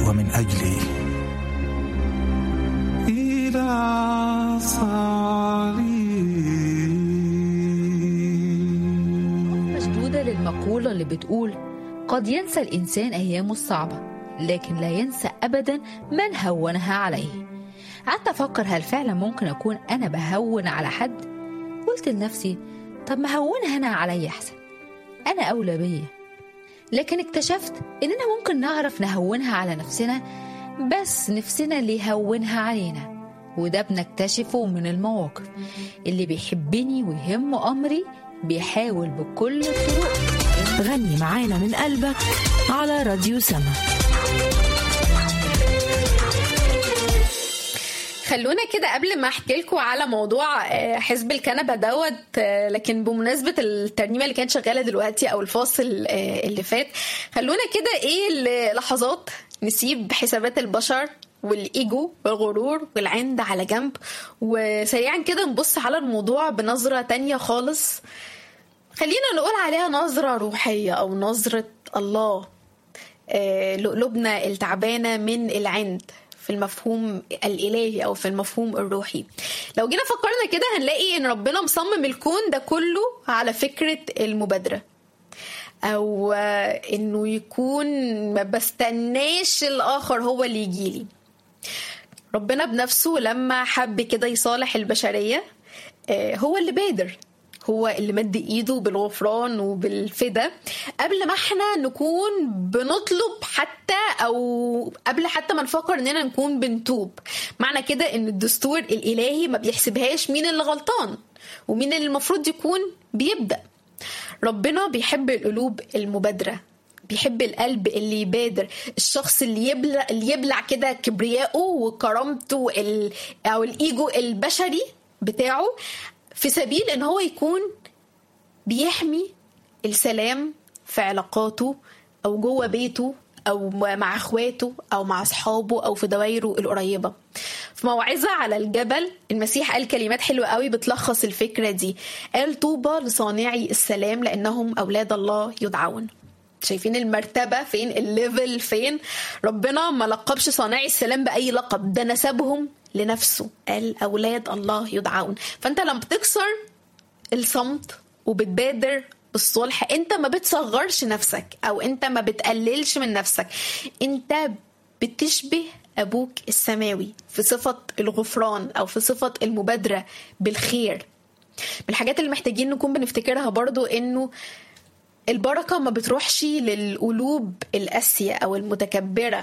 ومن أجلي إلى صليب مشدودة للمقولة اللي بتقول قد ينسى الإنسان أيامه الصعبة لكن لا ينسى أبدا من هونها عليه قعدت أفكر هل فعلا ممكن أكون أنا بهون على حد قلت لنفسي طب ما هونها أنا عليا أحسن أنا أولى بيا لكن اكتشفت إننا ممكن نعرف نهونها على نفسنا بس نفسنا اللي يهونها علينا وده بنكتشفه من المواقف اللي بيحبني ويهمه أمري بيحاول بكل الطرق غني معانا من قلبك على راديو سما خلونا كده قبل ما احكي لكم على موضوع آه، حزب الكنبه دوت آه، لكن بمناسبه الترنيمه اللي كانت شغاله دلوقتي او الفاصل آه، اللي فات خلونا كده ايه لحظات نسيب حسابات البشر والايجو والغرور والعند على جنب وسريعا كده نبص على الموضوع بنظره تانية خالص خلينا نقول عليها نظره روحيه او نظره الله آه، لقلوبنا التعبانه من العند في المفهوم الالهي او في المفهوم الروحي لو جينا فكرنا كده هنلاقي ان ربنا مصمم الكون ده كله على فكره المبادره او آه، انه يكون ما بستناش الاخر هو اللي يجيلي ربنا بنفسه لما حب كده يصالح البشريه آه، هو اللي بادر هو اللي مد ايده بالغفران وبالفدا قبل ما احنا نكون بنطلب حتى او قبل حتى ما نفكر اننا نكون بنتوب معنى كده ان الدستور الالهي ما بيحسبهاش مين اللي غلطان ومين اللي المفروض يكون بيبدا ربنا بيحب القلوب المبادره بيحب القلب اللي يبادر الشخص اللي يبلع اللي يبلع كده كبريائه وكرامته ال... او الايجو البشري بتاعه في سبيل ان هو يكون بيحمي السلام في علاقاته او جوه بيته او مع اخواته او مع اصحابه او في دوايره القريبه في موعظه على الجبل المسيح قال كلمات حلوه قوي بتلخص الفكره دي قال طوبى لصانعي السلام لانهم اولاد الله يدعون شايفين المرتبة فين الليفل فين ربنا ما لقبش صانعي السلام بأي لقب ده نسبهم لنفسه قال أولاد الله يدعون فأنت لما بتكسر الصمت وبتبادر بالصلح انت ما بتصغرش نفسك او انت ما بتقللش من نفسك انت بتشبه ابوك السماوي في صفة الغفران او في صفة المبادرة بالخير من الحاجات اللي محتاجين نكون بنفتكرها برضو انه البركة ما بتروحش للقلوب القاسية أو المتكبرة